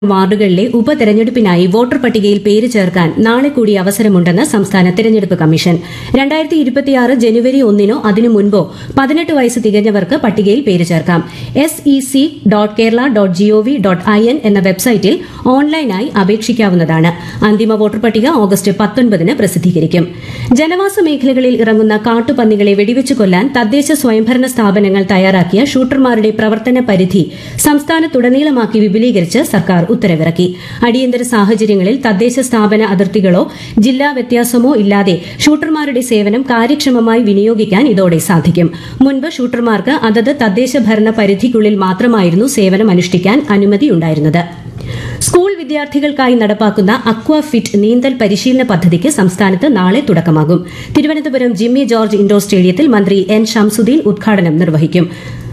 വാർഡുകളിലെ ഉപതെരഞ്ഞെടുപ്പിനായി voter പട്ടികയിൽ പേര് ചേർക്കാൻ നാളെ കൂടി അവസരമുണ്ടെന്ന് സംസ്ഥാന തെരഞ്ഞെടുപ്പ് കമ്മീഷൻ രണ്ടായിരത്തി ഇരുപത്തിയാറ് ജനുവരി ഒന്നിനോ അതിനു മുൻപോ പതിനെട്ട് വയസ്സ് തികഞ്ഞവർക്ക് പട്ടികയിൽ പേര് ചേർക്കാം S E C dot Kerala dot GOV dot I N എന്ന വെബ്സൈറ്റിൽ ഓൺലൈനായി അപേക്ഷിക്കാവുന്നതാണ് അന്തിമ വോട്ടർ പട്ടിക ഓഗസ്റ്റ് പത്തൊൻപതിന് പ്രസിദ്ധീകരിക്കും ജനവാസ മേഖലകളിൽ ഇറങ്ങുന്ന കാട്ടുപന്നികളെ വെടിവെച്ച് കൊല്ലാൻ തദ്ദേശ സ്വയംഭരണ സ്ഥാപനങ്ങൾ തയ്യാറാക്കിയ ഷൂട്ടർമാരുടെ പ്രവർത്തന പരിധി സംസ്ഥാനത്തുടനീളമാക്കി വിപുലീകരിച്ച് സർക്കാർ ഉത്തരവിറക്കി അടിയന്തര സാഹചര്യങ്ങളിൽ തദ്ദേശ സ്ഥാപന അതിർത്തികളോ ജില്ലാ വ്യത്യാസമോ ഇല്ലാതെ ഷൂട്ടർമാരുടെ സേവനം കാര്യക്ഷമമായി വിനിയോഗിക്കാൻ ഇതോടെ സാധിക്കും മുൻപ് ഷൂട്ടർമാർക്ക് അതത് തദ്ദേശ ഭരണ പരിധിക്കുള്ളിൽ മാത്രമായിരുന്നു സേവനം അനുഷ്ഠിക്കാൻ അനുമതിയുണ്ടായിരുന്നത് സ്കൂൾ വിദ്യാർത്ഥികൾക്കായി നടപ്പാക്കുന്ന അക്വ ഫിറ്റ് നീന്തൽ പരിശീലന പദ്ധതിക്ക് സംസ്ഥാനത്ത് നാളെ തുടക്കമാകും തിരുവനന്തപുരം ജിമ്മി ജോർജ് ഇൻഡോർ സ്റ്റേഡിയത്തിൽ മന്ത്രി എൻ ഷംസുദ്ദീൻ ഉദ്ഘാടനം നിർവഹിക്കും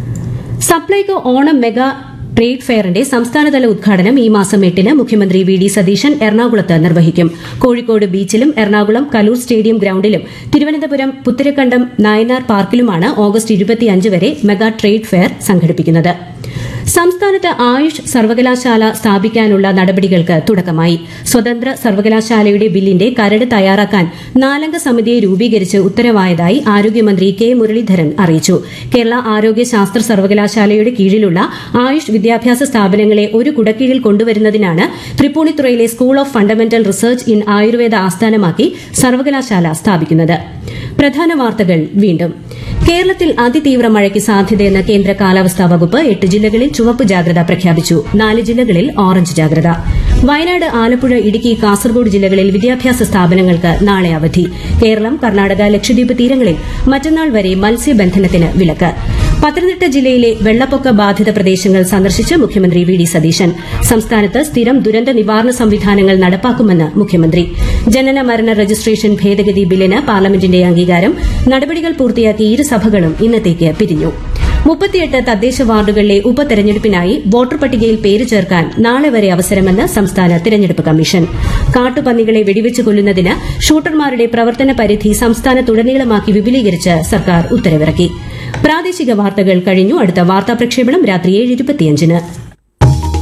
സപ്ലൈകോ ഓണം മെഗാ ട്രേഡ് ഫെയറിന്റെ സംസ്ഥാനതല ഉദ്ഘാടനം ഈ മാസം എട്ടിന് മുഖ്യമന്ത്രി വി ഡി സതീശൻ എറണാകുളത്ത് നിർവഹിക്കും കോഴിക്കോട് ബീച്ചിലും എറണാകുളം കലൂർ സ്റ്റേഡിയം ഗ്രൌണ്ടിലും തിരുവനന്തപുരം പുത്തിരക്കണ്ടം നായനാർ പാർക്കിലുമാണ് ഓഗസ്റ്റ് ഇരുപത്തിയഞ്ച് വരെ മെഗാ ട്രേഡ് ഫെയർ സംഘടിപ്പിക്കുന്നത് സംസ്ഥാനത്ത് ആയുഷ് സർവകലാശാല സ്ഥാപിക്കാനുള്ള നടപടികൾക്ക് തുടക്കമായി സ്വതന്ത്ര സർവകലാശാലയുടെ ബില്ലിന്റെ കരട് തയ്യാറാക്കാൻ നാലംഗ സമിതിയെ രൂപീകരിച്ച് ഉത്തരവായതായി ആരോഗ്യമന്ത്രി കെ മുരളീധരൻ അറിയിച്ചു കേരള ആരോഗ്യ ശാസ്ത്ര സർവകലാശാലയുടെ കീഴിലുള്ള ആയുഷ് വിദ്യാഭ്യാസ സ്ഥാപനങ്ങളെ ഒരു കുടക്കീഴിൽ കൊണ്ടുവരുന്നതിനാണ് തൃപ്പൂണിത്തുറയിലെ school of fundamental research in Ayurveda ആസ്ഥാനമാക്കി സർവകലാശാല സ്ഥാപിക്കുന്നത് പ്രധാന വാർത്തകൾ വീണ്ടും കേരളത്തിൽ അതിതീവ്ര മഴയ്ക്ക് സാധ്യതയെന്ന് കേന്ദ്ര കാലാവസ്ഥാ വകുപ്പ് എട്ട് ജില്ലകളിൽ ചുവപ്പ് ജാഗ്രത പ്രഖ്യാപിച്ചു നാല് ജില്ലകളിൽ ഓറഞ്ച് ജാഗ്രത വയനാട് ആലപ്പുഴ ഇടുക്കി കാസർഗോഡ് ജില്ലകളിൽ വിദ്യാഭ്യാസ സ്ഥാപനങ്ങൾക്ക് നാളെ അവധി കേരളം കർണാടക ലക്ഷദ്വീപ് തീരങ്ങളിൽ മറ്റന്നാൾ വരെ മത്സ്യബന്ധനത്തിന് വിലക്ക് പത്തനംതിട്ട ജില്ലയിലെ വെള്ളപ്പൊക്ക ബാധിത പ്രദേശങ്ങൾ സന്ദർശിച്ച് മുഖ്യമന്ത്രി വി ഡി സതീശൻ സംസ്ഥാനത്ത് സ്ഥിരം ദുരന്ത നിവാരണ സംവിധാനങ്ങൾ നടപ്പാക്കുമെന്ന് മുഖ്യമന്ത്രി ജനന മരണ രജിസ്ട്രേഷൻ ഭേദഗതി ബില്ലിന് പാർലമെന്റിന്റെ അംഗീകാരം നടപടികൾ പൂർത്തിയാക്കി ഇരുസഭകളും ഇന്നത്തേക്ക് പിരിഞ്ഞു മുപ്പത്തിയെട്ട് തദ്ദേശ വാർഡുകളിലെ ഉപതെരഞ്ഞെടുപ്പിനായി വോട്ടർ പട്ടികയിൽ പേര് ചേർക്കാൻ നാളെ വരെ അവസരമെന്ന് സംസ്ഥാന തിരഞ്ഞെടുപ്പ് കമ്മീഷൻ കാട്ടുപന്നികളെ വെടിവെച്ച് കൊല്ലുന്നതിന് ഷൂട്ടർമാരുടെ പ്രവർത്തന പരിധി സംസ്ഥാനത്തുടനീളമാക്കി വിപുലീകരിച്ച് സർക്കാർ ഉത്തരവിറക്കി പ്രാദേശിക വാർത്തകൾ കഴിഞ്ഞു അടുത്ത വാർത്താ പ്രക്ഷേപണം രാത്രി ഏഴ് ഇരുപത്തിയഞ്ചിന്